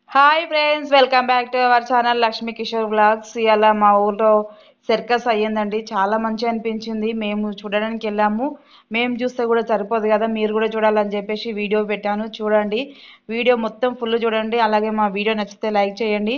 hi friends welcome back to our channel Lakshmi Kishore blogs ఇవాళ మా ఊర్లో సర్కస్ అయ్యిందండి చాలా మంచిగా అనిపించింది మేము చూడడానికి వెళ్ళాము మేము చూస్తే కూడా సరిపోదు కదా మీరు కూడా చూడాలని చెప్పేసి వీడియో పెట్టాను చూడండి వీడియో మొత్తం ఫుల్ చూడండి అలాగే మా వీడియో నచ్చితే లైక్ చేయండి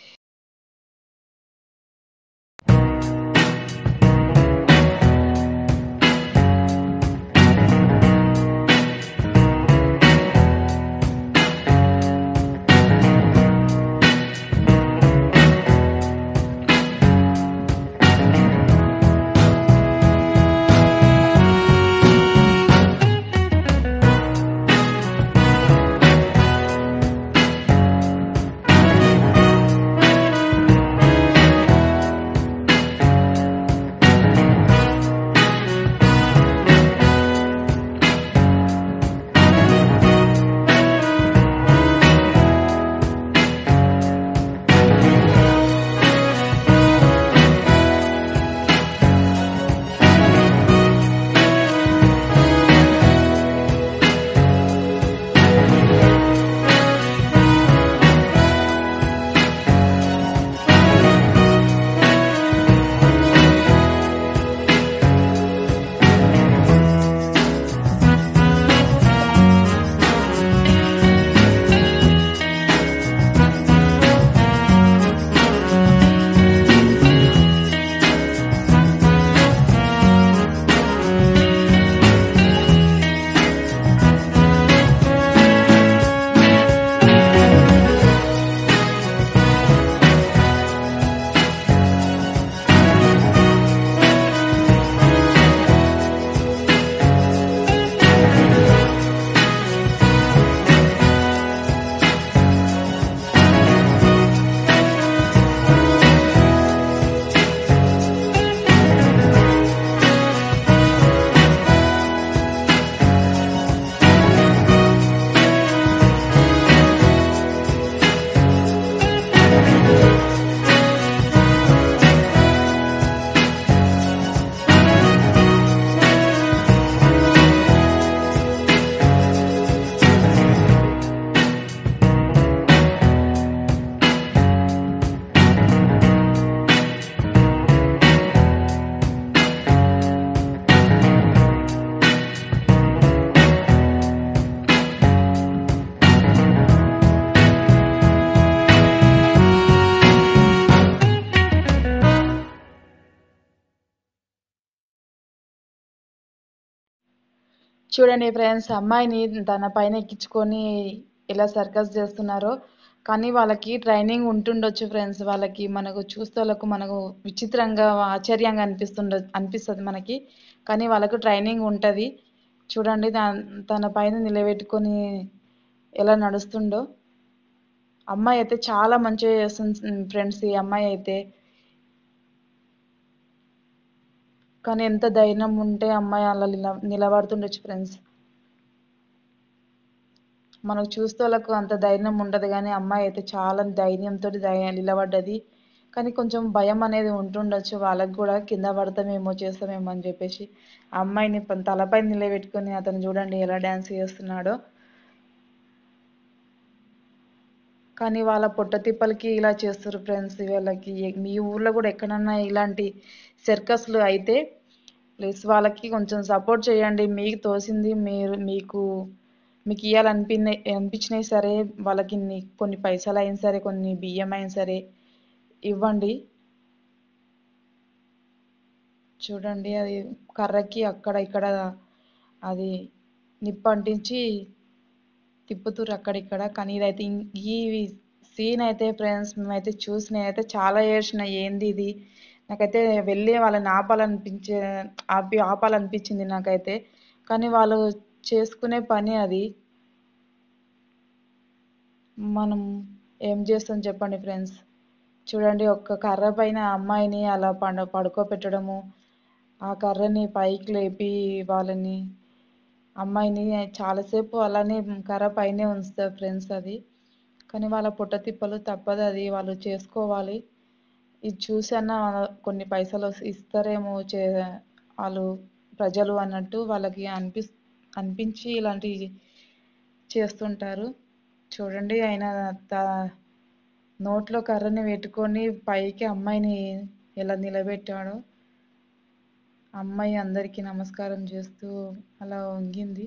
చూడండి ఫ్రెండ్స్ అమ్మాయిని తన పైన ఎక్కించుకొని ఎలా సర్కస్ చేస్తున్నారో కానీ వాళ్ళకి ట్రైనింగ్ ఉంటుండొచ్చు ఫ్రెండ్స్ వాళ్ళకి మనకు చూస్తే వాళ్ళకు మనకు విచిత్రంగా ఆశ్చర్యంగా అనిపిస్తుండ అనిపిస్తుంది మనకి కానీ వాళ్ళకు ట్రైనింగ్ ఉంటుంది చూడండి దా తన పైన నిలబెట్టుకొని ఎలా నడుస్తుండో అమ్మాయి అయితే చాలా మంచిగా చేస్తుంది ఫ్రెండ్స్ ఈ అమ్మాయి అయితే కానీ ఎంత ధైర్యం ఉంటే అమ్మాయి అలా నిల నిలబడుతుండొచ్చు ఫ్రెండ్స్ మనకు చూస్తే వాళ్ళకు అంత ధైర్యం ఉండదు కానీ అమ్మాయి అయితే చాలా ధైర్యంతో నిలబడ్డది కానీ కొంచెం భయం అనేది ఉంటుండొచ్చు వాళ్ళకి కూడా కింద పడతామేమో చేస్తామేమో అని చెప్పేసి ఆ అమ్మాయిని తలపై నిలబెట్టుకొని అతను చూడండి ఎలా డ్యాన్స్ చేస్తున్నాడో కానీ వాళ్ళ పొట్ట తిప్పలకి ఇలా చేస్తారు ఫ్రెండ్స్ వీళ్ళకి మీ ఊర్లో కూడా ఎక్కడన్నా ఇలాంటి సర్కస్లు అయితే ప్లీజ్ వాళ్ళకి కొంచెం సపోర్ట్ చేయండి మీకు తోసింది మీరు మీకు మీకు ఇవ్వాలనిపి అనిపించినాయి సరే వాళ్ళకి కొన్ని పైసలు అయినా సరే కొన్ని బియ్యం అయినా సరే ఇవ్వండి చూడండి అది కర్రకి అక్కడ ఇక్కడ అది నిప్పు అంటించి తిప్పుతురు అక్కడిక్కడ కానీ ఇదైతే ఈ సీన్ అయితే ఫ్రెండ్స్ మేమైతే చూసి నేనైతే చాలా ఏడ్చిన ఏంది ఇది నాకైతే వెళ్ళి వాళ్ళని ఆపాలనిపించే ఆపి ఆపాలనిపించింది నాకైతే కానీ వాళ్ళు చేసుకునే పని అది మనం ఏం చేస్తాం చెప్పండి ఫ్రెండ్స్ చూడండి ఒక్క కర్ర పైన అమ్మాయిని అలా పండ పడుకోబెట్టడము ఆ కర్రని పైకి లేపి వాళ్ళని అమ్మాయిని చాలాసేపు అలానే కర్ర పైనే ఉంచుతారు ఫ్రెండ్స్ అది కానీ వాళ్ళ పుట్ట తిప్పలు తప్పదు అది వాళ్ళు చేసుకోవాలి ఇది చూసన్న కొన్ని పైసలు ఇస్తారేమో చే వాళ్ళు ప్రజలు అన్నట్టు వాళ్ళకి అనిపిస్ అనిపించి ఇలాంటివి చేస్తుంటారు చూడండి ఆయన త నోట్లో కర్రని పెట్టుకొని పైకి అమ్మాయిని ఎలా నిలబెట్టాడో అమ్మాయి అందరికీ నమస్కారం చేస్తూ అలా వంగింది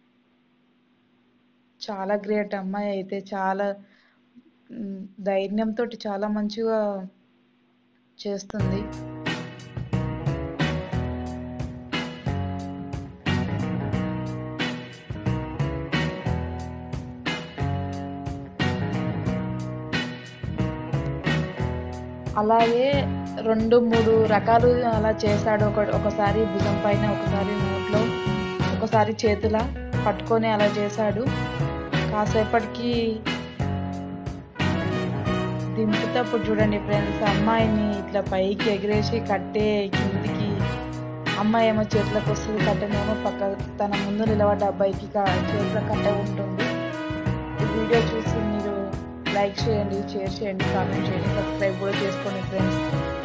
చాలా గ్రేట్ అమ్మాయి అయితే చాలా మ్, ధైర్యంతో చాలా మంచిగా చేస్తుంది అలాగే రెండు మూడు రకాలు అలా చేశాడు ఒక ఒకసారి భుజం పైన ఒకసారి నోట్లో ఒకసారి చేతుల పట్టుకొని అలా చేశాడు కాసేపటికి దింపుతప్పుడు చూడండి ఫ్రెండ్స్ అమ్మాయిని ఇట్లా పైకి ఎగిరేసి కట్టే కిందికి అమ్మాయి ఏమో చేతులకు వస్తుంది కట్టనేమో పక్క తన ముందు నిలబడ్డ అబ్బాయికి క- చేతిలో కట్ట ఉంటుంది ఈ వీడియో చూసి మీరు లైక్ చేయండి షేర్ చేయండి కామెంట్ చేయండి సబ్స్క్రైబ్ కూడా చేసుకోండి ఫ్రెండ్స్